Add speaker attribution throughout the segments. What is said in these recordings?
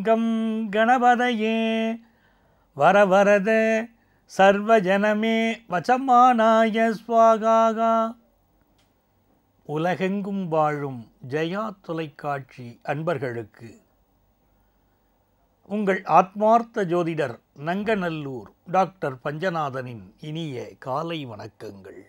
Speaker 1: வணக்கம் கணபதையே வரவரத சர்வஜனமே வசமானாய ஸ்வாகாகா உலகெங்கும் வாழும் ஜெயா தொலைக்காட்சி அன்பர்களுக்கு உங்கள் ஆத்மார்த்த ஜோதிடர் நங்கநல்லூர் டாக்டர் பஞ்சநாதனின் இனிய காலை வணக்கங்கள்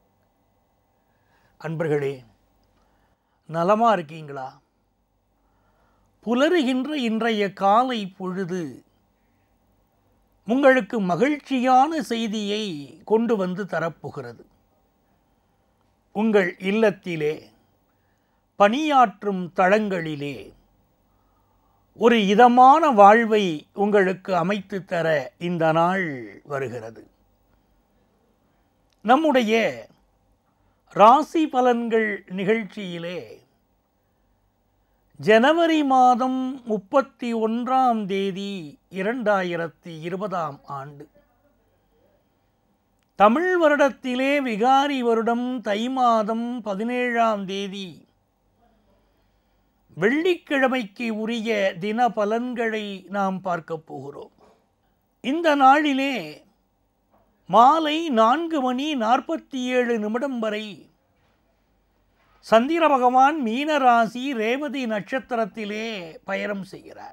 Speaker 1: அன்பர்களே நலமா இருக்கீங்களா புலருகின்ற இன்றைய காலை பொழுது உங்களுக்கு மகிழ்ச்சியான செய்தியை கொண்டு வந்து தரப்போகிறது உங்கள் இல்லத்திலே பணியாற்றும் தளங்களிலே ஒரு இதமான வாழ்வை உங்களுக்கு அமைத்து தர இந்த நாள் வருகிறது நம்முடைய ராசி பலன்கள் நிகழ்ச்சியிலே ஜனவரி மாதம் முப்பத்தி ஒன்றாம் தேதி இரண்டாயிரத்தி இருபதாம் ஆண்டு தமிழ் வருடத்திலே விகாரி வருடம் தை மாதம் பதினேழாம் தேதி வெள்ளிக்கிழமைக்கு உரிய தின பலன்களை நாம் பார்க்க போகிறோம் இந்த நாளிலே மாலை நான்கு மணி நாற்பத்தி ஏழு நிமிடம் வரை சந்திர பகவான் மீன ராசி ரேவதி நட்சத்திரத்திலே பயணம் செய்கிறார்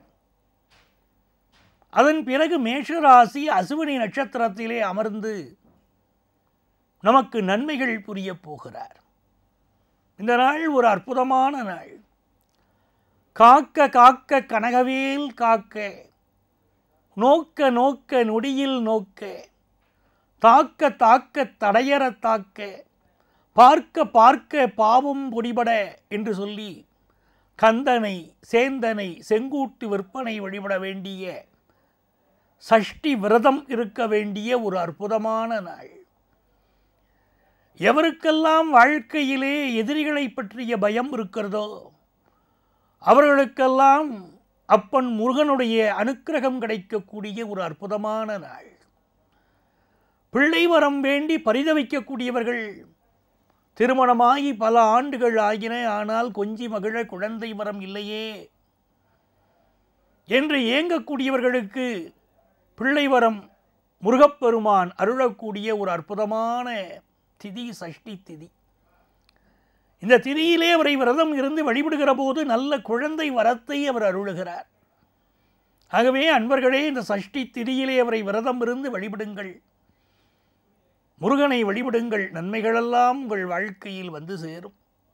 Speaker 1: அதன் பிறகு மேஷ ராசி அசுவினி நட்சத்திரத்திலே அமர்ந்து நமக்கு நன்மைகள் புரிய போகிறார் இந்த நாள் ஒரு அற்புதமான நாள் காக்க காக்க கனகவேல் காக்க நோக்க நோக்க நொடியில் நோக்க தாக்க தாக்க தடையற தாக்க பார்க்க பார்க்க பாவம் பொடிபட என்று சொல்லி கந்தனை சேந்தனை செங்கூட்டு விற்பனை வழிபட வேண்டிய சஷ்டி விரதம் இருக்க வேண்டிய ஒரு அற்புதமான நாள் எவருக்கெல்லாம் வாழ்க்கையிலே எதிரிகளை பற்றிய பயம் இருக்கிறதோ அவர்களுக்கெல்லாம் அப்பன் முருகனுடைய அனுக்கிரகம் கிடைக்கக்கூடிய ஒரு அற்புதமான நாள் பிள்ளை வரம் வேண்டி பரிதவிக்கக்கூடியவர்கள் திருமணமாகி பல ஆண்டுகள் ஆகின ஆனால் கொஞ்சி மகிழ குழந்தை வரம் இல்லையே என்று ஏங்கக்கூடியவர்களுக்கு பிள்ளை வரம் முருகப்பெருமான் அருளக்கூடிய ஒரு அற்புதமான திதி சஷ்டி திதி இந்த திதியிலே அவரை விரதம் இருந்து வழிபடுகிற போது நல்ல குழந்தை வரத்தை அவர் அருளுகிறார் ஆகவே அன்பர்களே இந்த சஷ்டி திதியிலே அவரை விரதம் இருந்து வழிபடுங்கள் முருகனை வழிபடுங்கள் நன்மைகளெல்லாம் உங்கள் வாழ்க்கையில் வந்து சேரும்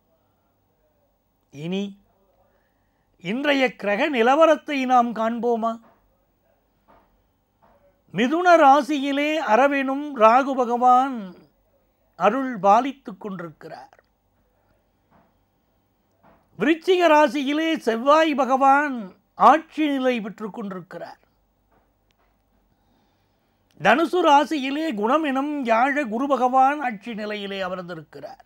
Speaker 1: இனி இன்றைய கிரக நிலவரத்தை நாம் காண்போமா மிதுன ராசியிலே அரவெனும் ராகு பகவான் அருள் பாலித்துக் கொண்டிருக்கிறார் விருச்சிக ராசியிலே செவ்வாய் பகவான் ஆட்சி நிலை பெற்றுக் கொண்டிருக்கிறார் தனுசு ராசியிலே குணம் எனும் யாழ குரு பகவான் ஆட்சி நிலையிலே அமர்ந்திருக்கிறார்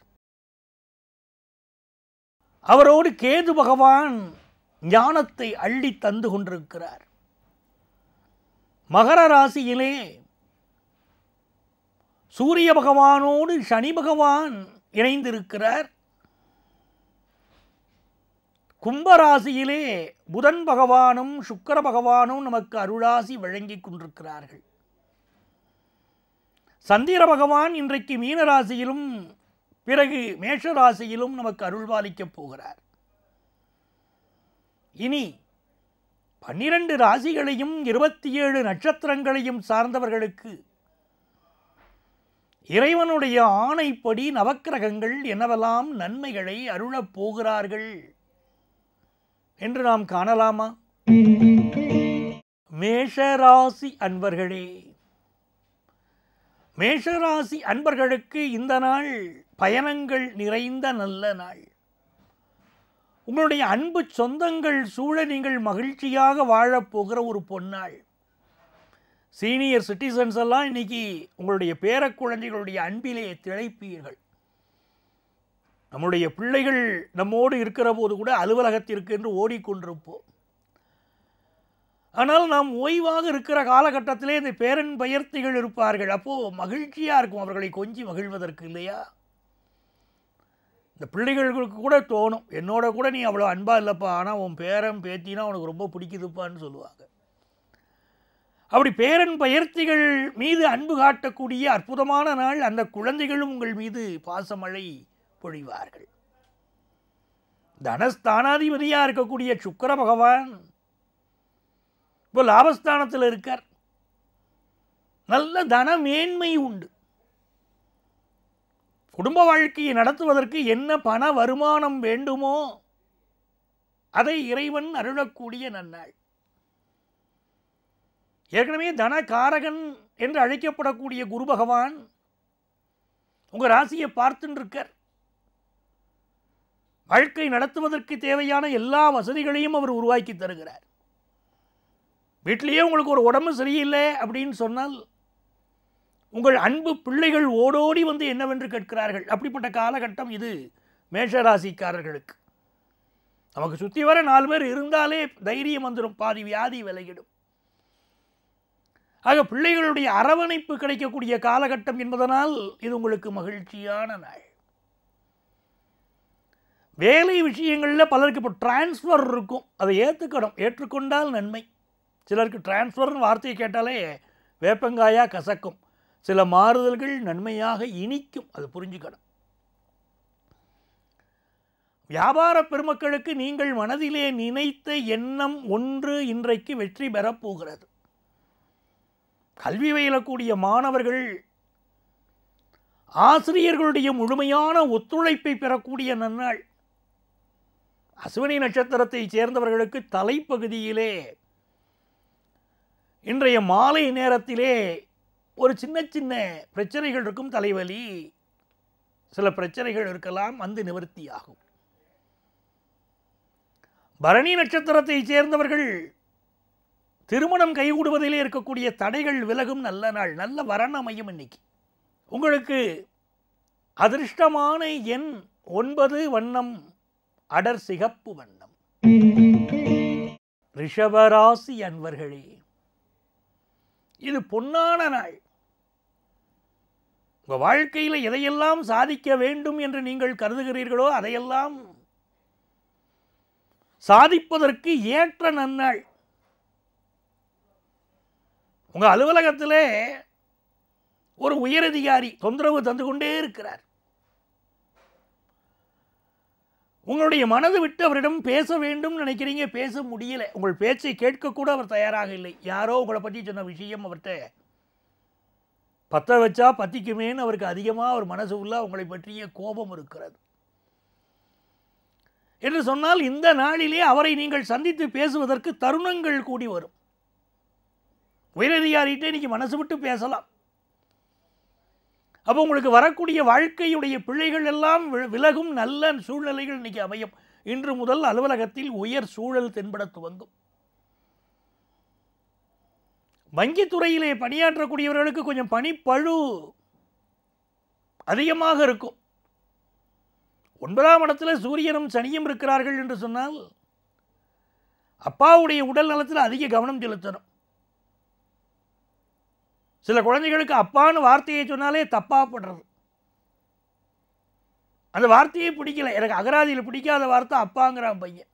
Speaker 1: அவரோடு கேது பகவான் ஞானத்தை அள்ளி தந்து கொண்டிருக்கிறார் மகர ராசியிலே சூரிய பகவானோடு சனி பகவான் இணைந்திருக்கிறார் கும்பராசியிலே புதன் பகவானும் சுக்கர பகவானும் நமக்கு அருளாசி வழங்கி கொண்டிருக்கிறார்கள் சந்திர பகவான் இன்றைக்கு மீனராசியிலும் பிறகு மேஷராசியிலும் நமக்கு அருள்பாலிக்கப் போகிறார் இனி பன்னிரண்டு ராசிகளையும் இருபத்தி ஏழு நட்சத்திரங்களையும் சார்ந்தவர்களுக்கு இறைவனுடைய ஆணைப்படி நவக்கிரகங்கள் என்னவெல்லாம் நன்மைகளை அருளப் போகிறார்கள் என்று நாம் காணலாமா மேஷராசி அன்பர்களே மேஷராசி அன்பர்களுக்கு இந்த நாள் பயணங்கள் நிறைந்த நல்ல நாள் உங்களுடைய அன்பு சொந்தங்கள் சூழ நீங்கள் மகிழ்ச்சியாக வாழப்போகிற ஒரு பொன்னாள் சீனியர் சிட்டிசன்ஸ் எல்லாம் இன்னைக்கு உங்களுடைய பேரக்குழந்தைகளுடைய அன்பிலே திளைப்பீர்கள் நம்முடைய பிள்ளைகள் நம்மோடு இருக்கிற போது கூட அலுவலகத்திற்கு என்று ஓடிக்கொண்டிருப்போம் ஆனால் நாம் ஓய்வாக இருக்கிற காலகட்டத்திலே இந்த பேரன் பெயர்த்திகள் இருப்பார்கள் அப்போது மகிழ்ச்சியாக இருக்கும் அவர்களை கொஞ்சி மகிழ்வதற்கு இல்லையா இந்த பிள்ளைகளுக்கு கூட தோணும் என்னோட கூட நீ அவ்வளோ அன்பாக இல்லைப்பா ஆனால் உன் பேரன் பேத்தினா உனக்கு ரொம்ப பிடிக்குதுப்பான்னு சொல்லுவாங்க அப்படி பேரன் பெயர்த்திகள் மீது அன்பு காட்டக்கூடிய அற்புதமான நாள் அந்த குழந்தைகளும் உங்கள் மீது பாசமழை பொழிவார்கள் தனஸ்தானாதிபதியாக இருக்கக்கூடிய சுக்கர பகவான் இப்போ லாபஸ்தானத்தில் இருக்கார் நல்ல தன மேன்மை உண்டு குடும்ப வாழ்க்கையை நடத்துவதற்கு என்ன பண வருமானம் வேண்டுமோ அதை இறைவன் அருளக்கூடிய நன்னாள் ஏற்கனவே தனகாரகன் என்று அழைக்கப்படக்கூடிய குரு பகவான் உங்கள் ராசியை பார்த்துட்டு இருக்கார் வாழ்க்கை நடத்துவதற்கு தேவையான எல்லா வசதிகளையும் அவர் உருவாக்கி தருகிறார் வீட்டிலேயே உங்களுக்கு ஒரு உடம்பு சரியில்லை அப்படின்னு சொன்னால் உங்கள் அன்பு பிள்ளைகள் ஓடோடி வந்து என்னவென்று கேட்கிறார்கள் அப்படிப்பட்ட காலகட்டம் இது மேஷராசிக்காரர்களுக்கு நமக்கு சுற்றி வர நாலு பேர் இருந்தாலே தைரியம் வந்துடும் பாதி வியாதி விலகிடும் ஆக பிள்ளைகளுடைய அரவணைப்பு கிடைக்கக்கூடிய காலகட்டம் என்பதனால் இது உங்களுக்கு மகிழ்ச்சியான நாள் வேலை விஷயங்களில் பலருக்கு இப்போ டிரான்ஸ்ஃபர் இருக்கும் அதை ஏற்றுக்கணும் ஏற்றுக்கொண்டால் நன்மை சிலருக்கு டிரான்ஸ்ஃபர்னு வார்த்தையை கேட்டாலே வேப்பங்காயாக கசக்கும் சில மாறுதல்கள் நன்மையாக இனிக்கும் அது புரிஞ்சுக்கணும் வியாபார பெருமக்களுக்கு நீங்கள் மனதிலே நினைத்த எண்ணம் ஒன்று இன்றைக்கு வெற்றி பெறப்போகிறது கல்வி பயிலக்கூடிய மாணவர்கள் ஆசிரியர்களுடைய முழுமையான ஒத்துழைப்பை பெறக்கூடிய நன்னாள் அஸ்வினி நட்சத்திரத்தை சேர்ந்தவர்களுக்கு தலைப்பகுதியிலே இன்றைய மாலை நேரத்திலே ஒரு சின்ன சின்ன பிரச்சனைகள் இருக்கும் தலைவலி சில பிரச்சனைகள் இருக்கலாம் வந்து நிவர்த்தியாகும் பரணி நட்சத்திரத்தை சேர்ந்தவர்கள் திருமணம் கைகூடுவதிலே இருக்கக்கூடிய தடைகள் விலகும் நல்ல நாள் நல்ல வரன் அமையும் இன்னைக்கு உங்களுக்கு அதிர்ஷ்டமான எண் ஒன்பது வண்ணம் அடர் சிகப்பு வண்ணம் ரிஷபராசி அன்பர்களே இது பொன்னான நாள் உங்கள் வாழ்க்கையில் எதையெல்லாம் சாதிக்க வேண்டும் என்று நீங்கள் கருதுகிறீர்களோ அதையெல்லாம் சாதிப்பதற்கு ஏற்ற நன்னாள் உங்கள் அலுவலகத்தில் ஒரு உயரதிகாரி தொந்தரவு தந்து கொண்டே இருக்கிறார் உங்களுடைய மனது விட்டு அவரிடம் பேச வேண்டும் நினைக்கிறீங்க பேச முடியல உங்கள் பேச்சை கேட்கக்கூட அவர் தயாராக இல்லை யாரோ உங்களை பற்றி சொன்ன விஷயம் அவர்கிட்ட பற்ற வச்சா பத்திக்குமேன்னு அவருக்கு அதிகமாக அவர் மனசு உள்ள உங்களை பற்றிய கோபம் இருக்கிறது என்று சொன்னால் இந்த நாளிலே அவரை நீங்கள் சந்தித்து பேசுவதற்கு தருணங்கள் கூடி வரும் உயரதிகாரிகிட்டே இன்னைக்கு மனசு விட்டு பேசலாம் அப்போ உங்களுக்கு வரக்கூடிய வாழ்க்கையுடைய பிள்ளைகள் எல்லாம் வி- விலகும் நல்ல சூழ்நிலைகள் இன்னைக்கு அமையும் இன்று முதல் அலுவலகத்தில் உயர் சூழல் தென்பட துவங்கும் வங்கித்துறையிலே பணியாற்றக்கூடியவர்களுக்கு கொஞ்சம் பணிப்பழு அதிகமாக இருக்கும் ஒன்பதாம் இடத்துல சூரியனும் சனியும் இருக்கிறார்கள் என்று சொன்னால் அப்பாவுடைய உடல் நலத்தில் அதிக கவனம் செலுத்தணும் சில குழந்தைகளுக்கு அப்பான்னு வார்த்தையை சொன்னாலே தப்பா படுறது அந்த வார்த்தையே பிடிக்கல எனக்கு அகராதியில் பிடிக்காத வார்த்தை அப்பாங்கிறான் பையன்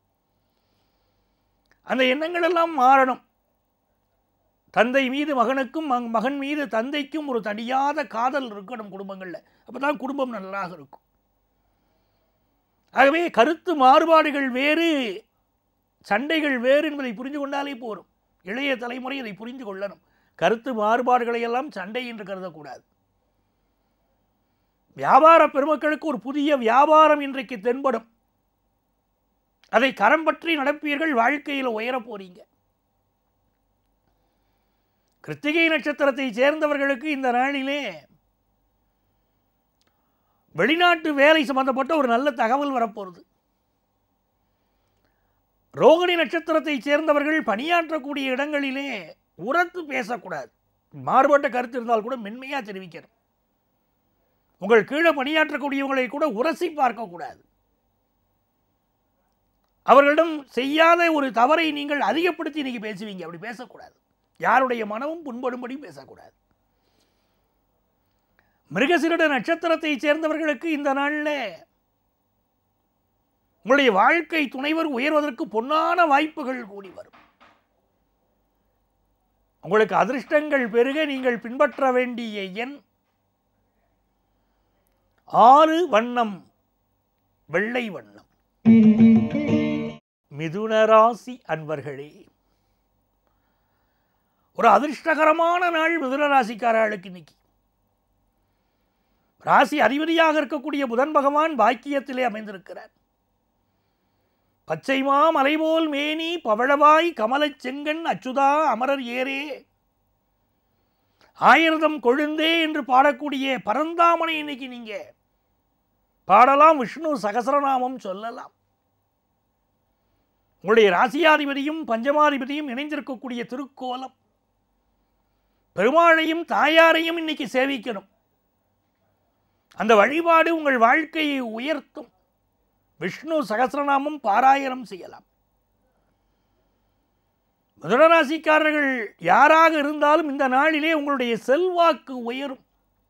Speaker 1: அந்த எண்ணங்கள் எல்லாம் மாறணும் தந்தை மீது மகனுக்கும் மக- மகன் மீது தந்தைக்கும் ஒரு தனியாத காதல் இருக்கணும் குடும்பங்களில் அப்போ தான் குடும்பம் நல்லாக இருக்கும் ஆகவே கருத்து மாறுபாடுகள் வேறு சண்டைகள் வேறு என்பதை புரிந்து கொண்டாலே போரும் இளைய தலைமுறை அதை புரிந்து கொள்ளணும் கருத்து மாறுபாடுகளை எல்லாம் சண்டை என்று கருதக்கூடாது வியாபார பெருமக்களுக்கு ஒரு புதிய வியாபாரம் இன்றைக்கு தென்படும் அதை கரம் பற்றி நடப்பீர்கள் வாழ்க்கையில் உயரப் போறீங்க கிருத்திகை நட்சத்திரத்தை சேர்ந்தவர்களுக்கு இந்த நாளிலே வெளிநாட்டு வேலை சம்பந்தப்பட்ட ஒரு நல்ல தகவல் வரப்போகிறது ரோகிணி நட்சத்திரத்தை சேர்ந்தவர்கள் பணியாற்றக்கூடிய இடங்களிலே உரத்து பேசக்கூடாது மாறுபட்ட கருத்து இருந்தால் கூட மென்மையாக தெரிவிக்கணும் உங்கள் கீழே பணியாற்றக்கூடியவங்களை கூட உரசி பார்க்கக்கூடாது அவர்களிடம் செய்யாத ஒரு தவறை நீங்கள் அதிகப்படுத்தி இன்னைக்கு பேசுவீங்க அப்படி பேசக்கூடாது யாருடைய மனமும் புண்படும்படி பேசக்கூடாது மிருகசிருட நட்சத்திரத்தை சேர்ந்தவர்களுக்கு இந்த நாளில் உங்களுடைய வாழ்க்கை துணைவர் உயர்வதற்கு பொன்னான வாய்ப்புகள் கூடி வரும் உங்களுக்கு அதிர்ஷ்டங்கள் பெருக நீங்கள் பின்பற்ற வேண்டிய எண் ஆறு வண்ணம் வெள்ளை வண்ணம் மிதுன ராசி அன்பர்களே ஒரு அதிர்ஷ்டகரமான நாள் மிதுன ராசிக்காரர்களுக்கு இன்னைக்கு ராசி அதிபதியாக இருக்கக்கூடிய புதன் பகவான் பாக்கியத்திலே அமைந்திருக்கிறார் பச்சைமா மலைபோல் மேனி பவழவாய் கமலச் செங்கன் அச்சுதா அமரர் ஏரே ஆயிரதம் கொழுந்தே என்று பாடக்கூடிய பரந்தாமனை இன்னைக்கு நீங்க பாடலாம் விஷ்ணு சகசரநாமம் சொல்லலாம் உங்களுடைய ராசியாதிபதியும் பஞ்சமாதிபதியும் இணைந்திருக்கக்கூடிய திருக்கோலம் பெருமாளையும் தாயாரையும் இன்னைக்கு சேவிக்கணும் அந்த வழிபாடு உங்கள் வாழ்க்கையை உயர்த்தும் விஷ்ணு சகசிரநாமம் பாராயணம் செய்யலாம் மிதுனராசிக்காரர்கள் யாராக இருந்தாலும் இந்த நாளிலே உங்களுடைய செல்வாக்கு உயரும்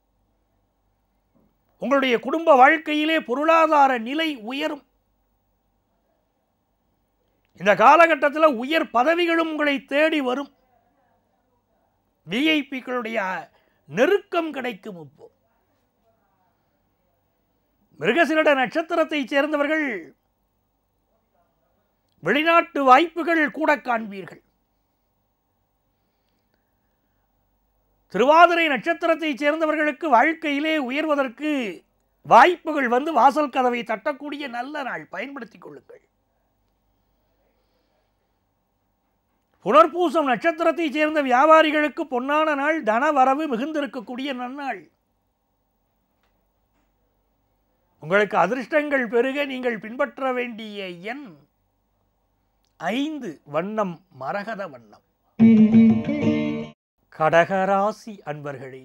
Speaker 1: உங்களுடைய குடும்ப வாழ்க்கையிலே பொருளாதார நிலை உயரும் இந்த காலகட்டத்தில் உயர் பதவிகளும் உங்களை தேடி வரும் விஐபிக்களுடைய நெருக்கம் கிடைக்கும் இப்போ மிருகசிரட நட்சத்திரத்தைச் சேர்ந்தவர்கள் வெளிநாட்டு வாய்ப்புகள் கூட காண்பீர்கள் திருவாதிரை நட்சத்திரத்தைச் சேர்ந்தவர்களுக்கு வாழ்க்கையிலே உயர்வதற்கு வாய்ப்புகள் வந்து வாசல் கதவை தட்டக்கூடிய நல்ல நாள் பயன்படுத்திக் கொள்ளுங்கள் புனர்பூசம் நட்சத்திரத்தைச் சேர்ந்த வியாபாரிகளுக்கு பொன்னான நாள் தன வரவு மிகுந்திருக்கக்கூடிய நன்னாள் உங்களுக்கு அதிர்ஷ்டங்கள் பெருக நீங்கள் பின்பற்ற வேண்டிய எண் ஐந்து வண்ணம் மரகத வண்ணம் கடகராசி அன்பர்களே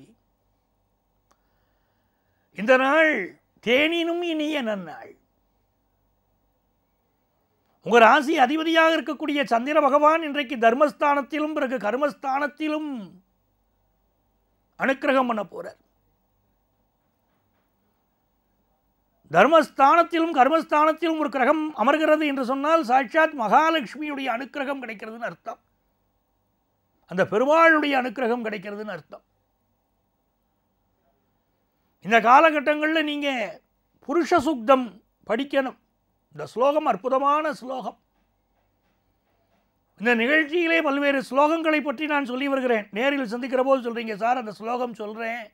Speaker 1: இந்த நாள் தேனினும் இனிய நன்னாள் உங்க ராசி அதிபதியாக இருக்கக்கூடிய சந்திர பகவான் இன்றைக்கு தர்மஸ்தானத்திலும் பிறகு கர்மஸ்தானத்திலும் அனுக்கிரகம் பண்ண போறார் தர்மஸ்தானத்திலும் கர்மஸ்தானத்திலும் ஒரு கிரகம் அமர்கிறது என்று சொன்னால் சாட்சாத் மகாலட்சுமியுடைய அனுக்கிரகம் கிடைக்கிறதுன்னு அர்த்தம் அந்த பெருமாளுடைய அனுக்கிரகம் கிடைக்கிறதுன்னு அர்த்தம் இந்த காலகட்டங்களில் நீங்கள் புருஷ சுக்தம் படிக்கணும் இந்த ஸ்லோகம் அற்புதமான ஸ்லோகம் இந்த நிகழ்ச்சியிலே பல்வேறு ஸ்லோகங்களை பற்றி நான் சொல்லி வருகிறேன் நேரில் சந்திக்கிற போது சொல்கிறீங்க சார் அந்த ஸ்லோகம் சொல்கிறேன்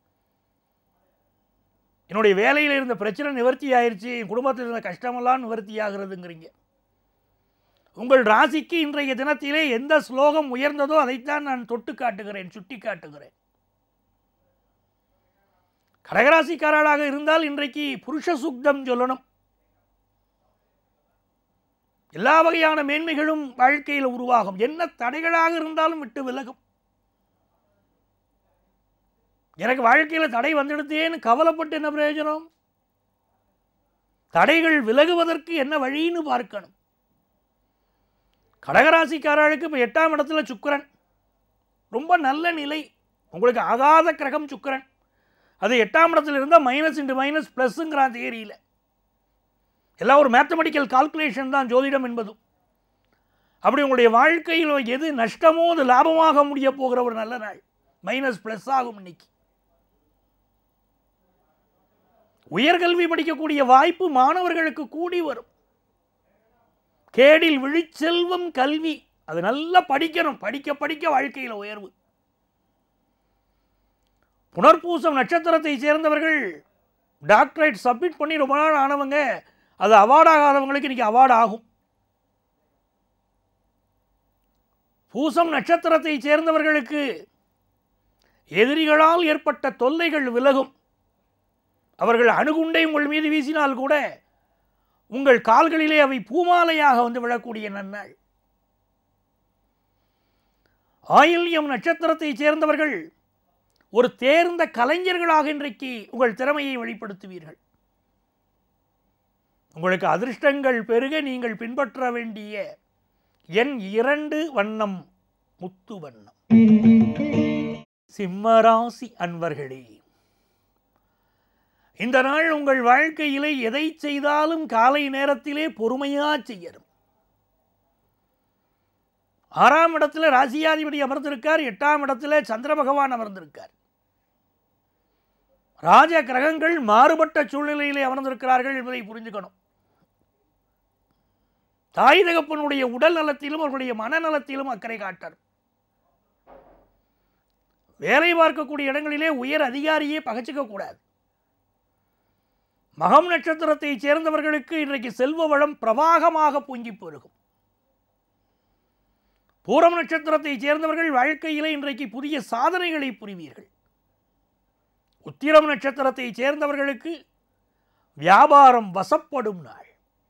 Speaker 1: என்னுடைய வேலையில் இருந்த பிரச்சனை நிவர்த்தி ஆயிருச்சு என் குடும்பத்தில் இருந்த கஷ்டமெல்லாம் நிவர்த்தி ஆகிறதுங்கிறீங்க உங்கள் ராசிக்கு இன்றைய தினத்திலே எந்த ஸ்லோகம் உயர்ந்ததோ அதைத்தான் நான் தொட்டு காட்டுகிறேன் சுட்டி காட்டுகிறேன் கடகராசிக்காரர்களாக இருந்தால் இன்றைக்கு புருஷ சுக்தம் சொல்லணும் எல்லா வகையான மேன்மைகளும் வாழ்க்கையில் உருவாகும் என்ன தடைகளாக இருந்தாலும் விட்டு விலகும் எனக்கு வாழ்க்கையில் தடை வந்துடுதேன்னு கவலைப்பட்டு என்ன பிரயோஜனம் தடைகள் விலகுவதற்கு என்ன வழின்னு பார்க்கணும் கடகராசிக்காரர்களுக்கு இப்போ எட்டாம் இடத்துல சுக்கிரன் ரொம்ப நல்ல நிலை உங்களுக்கு ஆகாத கிரகம் சுக்கிரன் அது எட்டாம் இடத்துல இருந்தால் மைனஸ் இன்டு மைனஸ் ப்ளஸ்ஸுங்கிறான் தியரியில் எல்லாம் ஒரு மேத்தமெட்டிக்கல் கால்குலேஷன் தான் ஜோதிடம் என்பதும் அப்படி உங்களுடைய வாழ்க்கையில் எது நஷ்டமோ அது லாபமாக முடிய போகிற ஒரு நல்ல நாள் மைனஸ் ப்ளஸ் ஆகும் இன்னைக்கு உயர்கல்வி படிக்கக்கூடிய வாய்ப்பு மாணவர்களுக்கு கூடி வரும் கேடில் விழிச்செல்வம் கல்வி அது நல்லா படிக்கணும் படிக்க படிக்க வாழ்க்கையில் உயர்வு புனர்பூசம் நட்சத்திரத்தை சேர்ந்தவர்கள் டாக்டரேட் சப்மிட் பண்ணி ரொம்ப நாள் ஆனவங்க அது அவார்ட் ஆகாதவங்களுக்கு இன்னைக்கு அவார்டு ஆகும் பூசம் நட்சத்திரத்தை சேர்ந்தவர்களுக்கு எதிரிகளால் ஏற்பட்ட தொல்லைகள் விலகும் அவர்கள் அணுகுண்டை உங்கள் மீது வீசினால் கூட உங்கள் கால்களிலே அவை பூமாலையாக வந்து விழக்கூடிய நன்னாள் ஆயில்யம் நட்சத்திரத்தைச் சேர்ந்தவர்கள் ஒரு தேர்ந்த கலைஞர்களாக இன்றைக்கு உங்கள் திறமையை வெளிப்படுத்துவீர்கள் உங்களுக்கு அதிர்ஷ்டங்கள் பெருக நீங்கள் பின்பற்ற வேண்டிய எண் இரண்டு வண்ணம் முத்து வண்ணம் சிம்மராசி அன்பர்களே இந்த நாள் உங்கள் வாழ்க்கையிலே எதை செய்தாலும் காலை நேரத்திலே பொறுமையா செய்யணும் ஆறாம் இடத்துல ராசியாதிபதி அமர்ந்திருக்கார் எட்டாம் இடத்துல சந்திர பகவான் அமர்ந்திருக்கார் ராஜ கிரகங்கள் மாறுபட்ட சூழ்நிலையிலே அமர்ந்திருக்கிறார்கள் என்பதை புரிஞ்சுக்கணும் தாய் தகப்பனுடைய உடல் நலத்திலும் அவர்களுடைய மனநலத்திலும் அக்கறை காட்டார் வேலை பார்க்கக்கூடிய இடங்களிலே உயர் அதிகாரியே பகச்சிக்க கூடாது மகம் நட்சத்திரத்தை சேர்ந்தவர்களுக்கு இன்றைக்கு செல்வ வளம் பிரவாகமாக பொங்கி பெருகும் பூரம் நட்சத்திரத்தை சேர்ந்தவர்கள் வாழ்க்கையிலே இன்றைக்கு புதிய சாதனைகளை புரிவீர்கள் உத்திரம் நட்சத்திரத்தை சேர்ந்தவர்களுக்கு வியாபாரம் வசப்படும் நாள்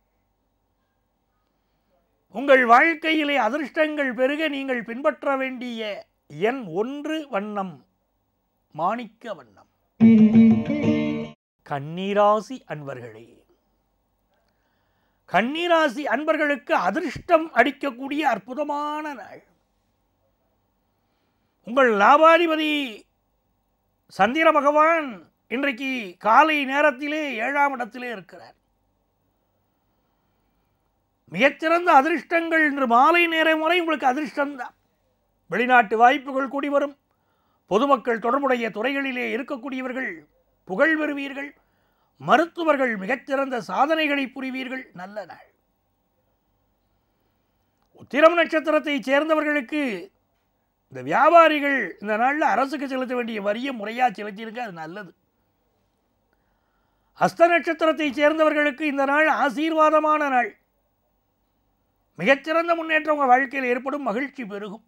Speaker 1: உங்கள் வாழ்க்கையிலே அதிர்ஷ்டங்கள் பெருக நீங்கள் பின்பற்ற வேண்டிய எண் ஒன்று வண்ணம் மாணிக்க வண்ணம் கன்னிராசி அன்பர்களே கன்னிராசி அன்பர்களுக்கு அதிர்ஷ்டம் அடிக்கக்கூடிய அற்புதமான நாள் உங்கள் லாபாதிபதி சந்திர பகவான் இன்றைக்கு காலை நேரத்திலே ஏழாம் இடத்திலே இருக்கிறார் மிகச்சிறந்த அதிர்ஷ்டங்கள் இன்று மாலை நேரம் வரை உங்களுக்கு அதிர்ஷ்டம்தான் வெளிநாட்டு வாய்ப்புகள் கூடி வரும் பொதுமக்கள் தொடர்புடைய துறைகளிலே இருக்கக்கூடியவர்கள் புகழ் பெறுவீர்கள் மருத்துவர்கள் மிகச்சிறந்த சாதனைகளை புரிவீர்கள் நல்ல நாள் உத்திரம் நட்சத்திரத்தை சேர்ந்தவர்களுக்கு இந்த வியாபாரிகள் இந்த நாளில் அரசுக்கு செலுத்த வேண்டிய வரியை முறையாக செலுத்தியிருக்க அது நல்லது அஸ்த நட்சத்திரத்தை சேர்ந்தவர்களுக்கு இந்த நாள் ஆசீர்வாதமான நாள் மிகச்சிறந்த முன்னேற்றம் உங்கள் வாழ்க்கையில் ஏற்படும் மகிழ்ச்சி பெருகும்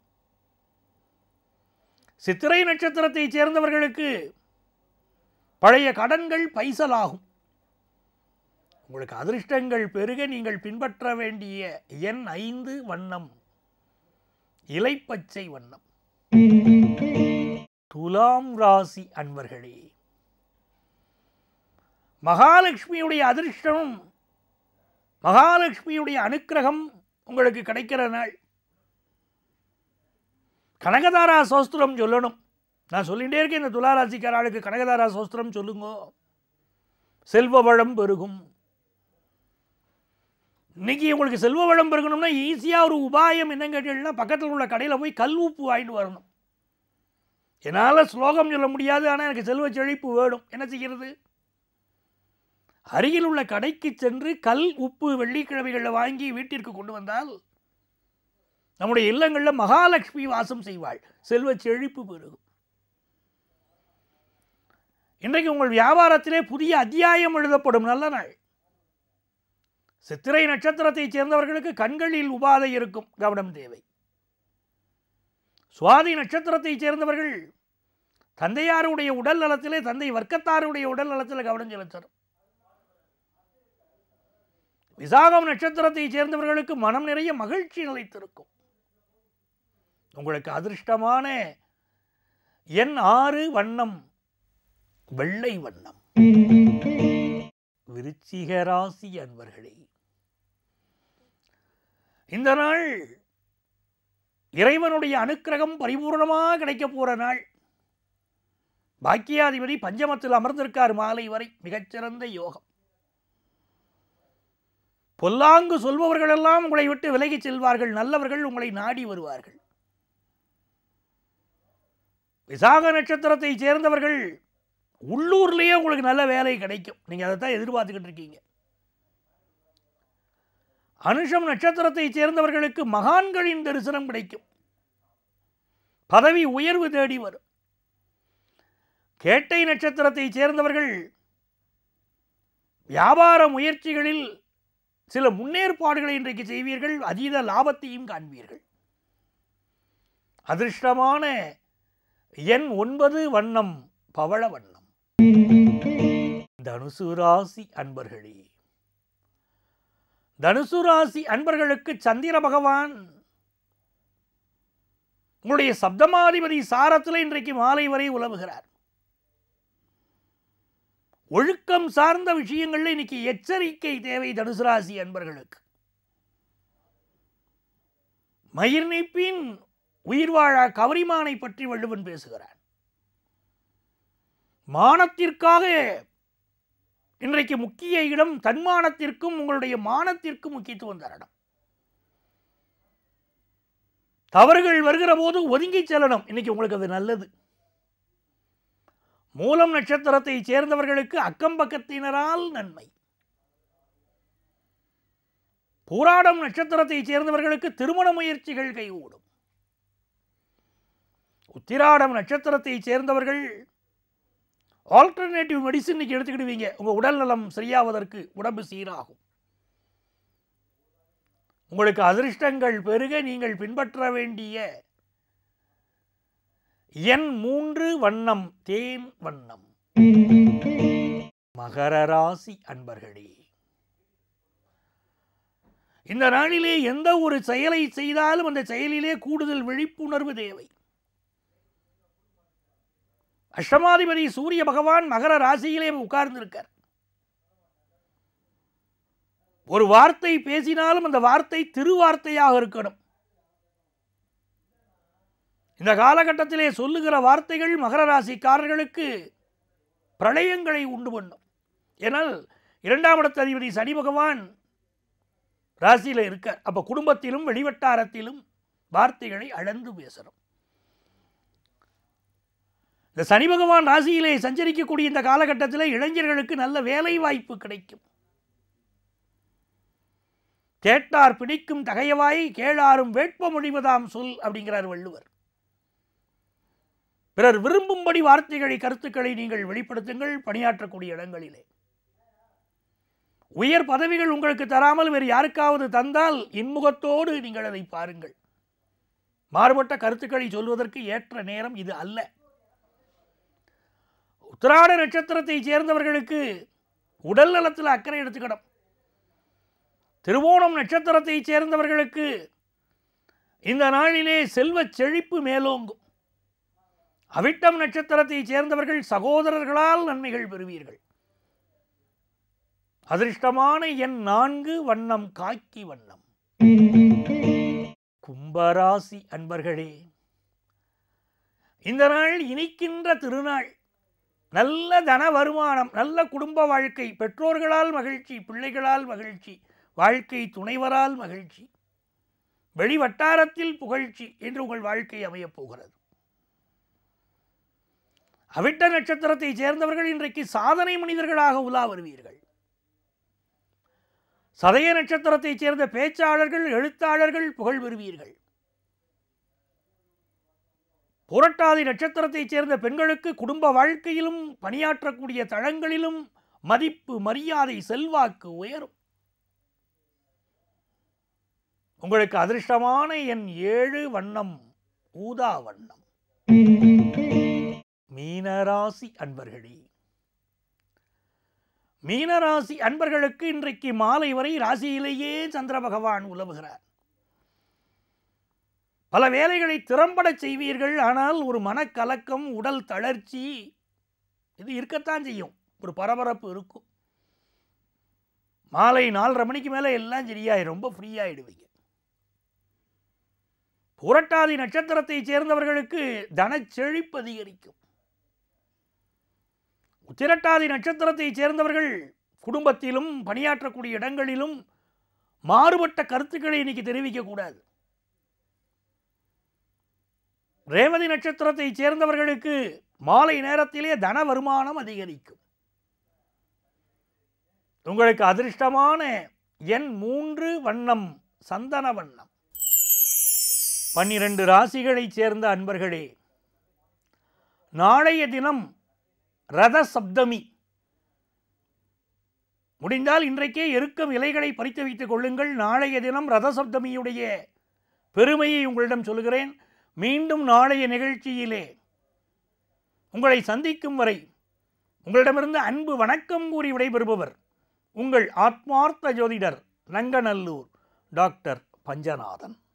Speaker 1: சித்திரை நட்சத்திரத்தை சேர்ந்தவர்களுக்கு பழைய கடன்கள் பைசலாகும் உங்களுக்கு அதிர்ஷ்டங்கள் பெருக நீங்கள் பின்பற்ற வேண்டிய எண் ஐந்து வண்ணம் இலைப்பச்சை வண்ணம் துலாம் ராசி அன்பர்களே மகாலட்சுமியுடைய அதிர்ஷ்டம் மகாலட்சுமியுடைய அனுக்கிரகம் உங்களுக்கு கிடைக்கிற நாள் கனகதாரா சோஸ்திரம் சொல்லணும் நான் சொல்லிகிட்டே இருக்கேன் இந்த துளாராசிக்காராளுக்கு கனகதாரா சோஸ்திரம் சொல்லுங்கோ செல்வ வளம் பெருகும் இன்னைக்கு உங்களுக்கு செல்வ வளம் பெருகணும்னா ஈஸியாக ஒரு உபாயம் என்னன்னு கேட்டீங்கன்னா பக்கத்தில் உள்ள கடையில் போய் கல் உப்பு வாங்கிட்டு வரணும் என்னால் ஸ்லோகம் சொல்ல முடியாது ஆனால் எனக்கு செல்வ செழிப்பு வேணும் என்ன செய்கிறது அருகில் உள்ள கடைக்கு சென்று கல் உப்பு வெள்ளிக்கிழமைகளில் வாங்கி வீட்டிற்கு கொண்டு வந்தால் நம்முடைய இல்லங்களில் மகாலட்சுமி வாசம் செய்வாள் செல்வ செழிப்பு பெருகும் இன்றைக்கு உங்கள் வியாபாரத்திலே புதிய அத்தியாயம் எழுதப்படும் நல்ல நாள் சித்திரை நட்சத்திரத்தைச் சேர்ந்தவர்களுக்கு கண்களில் உபாதை இருக்கும் கவனம் தேவை சுவாதி நட்சத்திரத்தைச் சேர்ந்தவர்கள் தந்தையாருடைய உடல் நலத்திலே தந்தை வர்க்கத்தாருடைய உடல் நலத்தில் கவனம் செலுத்தணும் விசாகம் நட்சத்திரத்தைச் சேர்ந்தவர்களுக்கு மனம் நிறைய மகிழ்ச்சி நிலைத்திருக்கும் உங்களுக்கு அதிர்ஷ்டமான எண் ஆறு வண்ணம் வெள்ளை வண்ணம் விருச்சிக ராசி அன்பர்களே இந்த நாள் இறைவனுடைய அனுக்கிரகம் பரிபூர்ணமாக கிடைக்க போற நாள் பாக்கியாதிபதி பஞ்சமத்தில் அமர்ந்திருக்கார் மாலை வரை மிகச்சிறந்த யோகம் பொல்லாங்கு சொல்பவர்களெல்லாம் உங்களை விட்டு விலகிச் செல்வார்கள் நல்லவர்கள் உங்களை நாடி வருவார்கள் விசாக நட்சத்திரத்தை சேர்ந்தவர்கள் உள்ளூர்லேயே உங்களுக்கு நல்ல வேலை கிடைக்கும் நீங்கள் அதை தான் எதிர்பார்த்துக்கிட்டு இருக்கீங்க அனுஷம் நட்சத்திரத்தை சேர்ந்தவர்களுக்கு மகான்களின் தரிசனம் கிடைக்கும் பதவி உயர்வு தேடி வரும் கேட்டை நட்சத்திரத்தை சேர்ந்தவர்கள் வியாபார முயற்சிகளில் சில முன்னேற்பாடுகளை இன்றைக்கு செய்வீர்கள் அதீத லாபத்தையும் காண்பீர்கள் அதிர்ஷ்டமான எண் ஒன்பது வண்ணம் பவள வண்ணம் தனுசு ராசி அன்பர்களே தனுசு ராசி அன்பர்களுக்கு சந்திர பகவான் உங்களுடைய சப்தமாதிபதி சாரத்தில் இன்றைக்கு மாலை வரை உலவுகிறார் ஒழுக்கம் சார்ந்த விஷயங்கள்ல இன்னைக்கு எச்சரிக்கை தேவை தனுசு ராசி அன்பர்களுக்கு மயிர் நீப்பின் உயிர் வாழா கவரிமானை பற்றி வள்ளுவன் பேசுகிறான் மானத்திற்காக இன்றைக்கு முக்கிய இடம் தன்மானத்திற்கும் உங்களுடைய மானத்திற்கும் முக்கியத்துவம் தரணும் தவறுகள் வருகிற போது ஒதுங்கி செல்லணும் இன்னைக்கு உங்களுக்கு அது நல்லது மூலம் நட்சத்திரத்தை சேர்ந்தவர்களுக்கு அக்கம் பக்கத்தினரால் நன்மை பூராடம் நட்சத்திரத்தை சேர்ந்தவர்களுக்கு திருமண முயற்சிகள் கைகூடும் உத்திராடம் நட்சத்திரத்தை சேர்ந்தவர்கள் ஆல்டர்னேட்டிவ் மெடிசின் இன்னைக்கு எடுத்துக்கிடுவீங்க உங்கள் உடல் நலம் சரியாவதற்கு உடம்பு சீராகும் உங்களுக்கு அதிர்ஷ்டங்கள் பெருக நீங்கள் பின்பற்ற வேண்டிய எண் மூன்று வண்ணம் தேன் வண்ணம் மகர ராசி அன்பர்களே இந்த நாளிலே எந்த ஒரு செயலை செய்தாலும் அந்த செயலிலே கூடுதல் விழிப்புணர்வு தேவை அஷ்டமாதிபதி சூரிய பகவான் மகர ராசியிலே உட்கார்ந்திருக்கார் ஒரு வார்த்தை பேசினாலும் அந்த வார்த்தை திருவார்த்தையாக இருக்கணும் இந்த காலகட்டத்திலே சொல்லுகிற வார்த்தைகள் மகர ராசிக்காரர்களுக்கு பிரளயங்களை உண்டு பண்ணும் ஏனால் இரண்டாம் இடத்து அதிபதி சனி பகவான் ராசியில் இருக்கார் அப்போ குடும்பத்திலும் வெளிவட்டாரத்திலும் வார்த்தைகளை அளந்து பேசணும் இந்த சனி பகவான் ராசியிலே சஞ்சரிக்கக்கூடிய இந்த காலகட்டத்தில் இளைஞர்களுக்கு நல்ல வேலை வாய்ப்பு கிடைக்கும் கேட்டார் பிடிக்கும் தகையவாய் கேளாரும் வேட்ப மொழிவதாம் சொல் அப்படிங்கிறார் வள்ளுவர் பிறர் விரும்பும்படி வார்த்தைகளை கருத்துக்களை நீங்கள் வெளிப்படுத்துங்கள் பணியாற்றக்கூடிய இடங்களிலே உயர் பதவிகள் உங்களுக்கு தராமல் வேறு யாருக்காவது தந்தால் இன்முகத்தோடு நீங்கள் அதை பாருங்கள் மாறுபட்ட கருத்துக்களை சொல்வதற்கு ஏற்ற நேரம் இது அல்ல உத்திராட நட்சத்திரத்தை சேர்ந்தவர்களுக்கு உடல் நலத்தில் அக்கறை எடுத்துக்கணும் திருவோணம் நட்சத்திரத்தை சேர்ந்தவர்களுக்கு இந்த நாளிலே செல்வச் செழிப்பு மேலோங்கும் அவிட்டம் நட்சத்திரத்தை சேர்ந்தவர்கள் சகோதரர்களால் நன்மைகள் பெறுவீர்கள் அதிர்ஷ்டமான எண் நான்கு வண்ணம் காக்கி வண்ணம் கும்பராசி அன்பர்களே இந்த நாள் இனிக்கின்ற திருநாள் நல்ல தன வருமானம் நல்ல குடும்ப வாழ்க்கை பெற்றோர்களால் மகிழ்ச்சி பிள்ளைகளால் மகிழ்ச்சி வாழ்க்கை துணைவரால் மகிழ்ச்சி வெளி வட்டாரத்தில் புகழ்ச்சி என்று உங்கள் வாழ்க்கை அமையப் போகிறது அவிட்ட நட்சத்திரத்தை சேர்ந்தவர்கள் இன்றைக்கு சாதனை மனிதர்களாக உலா வருவீர்கள் சதய நட்சத்திரத்தைச் சேர்ந்த பேச்சாளர்கள் எழுத்தாளர்கள் புகழ் பெறுவீர்கள் புரட்டாதி நட்சத்திரத்தைச் சேர்ந்த பெண்களுக்கு குடும்ப வாழ்க்கையிலும் பணியாற்றக்கூடிய தளங்களிலும் மதிப்பு மரியாதை செல்வாக்கு உயரும் உங்களுக்கு அதிர்ஷ்டமான என் ஏழு வண்ணம் ஊதா வண்ணம் மீனராசி அன்பர்களே மீனராசி அன்பர்களுக்கு இன்றைக்கு மாலை வரை ராசியிலேயே சந்திர பகவான் உலவுகிறார் பல வேலைகளை திறம்பட செய்வீர்கள் ஆனால் ஒரு மனக்கலக்கம் உடல் தளர்ச்சி இது இருக்கத்தான் செய்யும் ஒரு பரபரப்பு இருக்கும் மாலை நாலரை மணிக்கு மேலே எல்லாம் சரியாயிடும் ரொம்ப ஃப்ரீயாயிடுவீங்க புரட்டாதி நட்சத்திரத்தை சேர்ந்தவர்களுக்கு தனச்செழிப்பு அதிகரிக்கும் உத்திரட்டாதி நட்சத்திரத்தை சேர்ந்தவர்கள் குடும்பத்திலும் பணியாற்றக்கூடிய இடங்களிலும் மாறுபட்ட கருத்துக்களை இன்னைக்கு தெரிவிக்கக்கூடாது ரேவதி நட்சத்திரத்தை சேர்ந்தவர்களுக்கு மாலை நேரத்திலே தன வருமானம் அதிகரிக்கும் உங்களுக்கு அதிர்ஷ்டமான எண் மூன்று வண்ணம் சந்தன வண்ணம் பன்னிரண்டு ராசிகளைச் சேர்ந்த அன்பர்களே நாளைய தினம் ரத சப்தமி முடிந்தால் இன்றைக்கே இருக்கும் இலைகளை பறித்து வைத்துக் கொள்ளுங்கள் நாளைய தினம் ரத சப்தமியுடைய பெருமையை உங்களிடம் சொல்கிறேன் மீண்டும் நாளைய நிகழ்ச்சியிலே உங்களை சந்திக்கும் வரை உங்களிடமிருந்து அன்பு வணக்கம் கூறி விடைபெறுபவர் உங்கள் ஆத்மார்த்த ஜோதிடர் நங்கநல்லூர் டாக்டர் பஞ்சநாதன்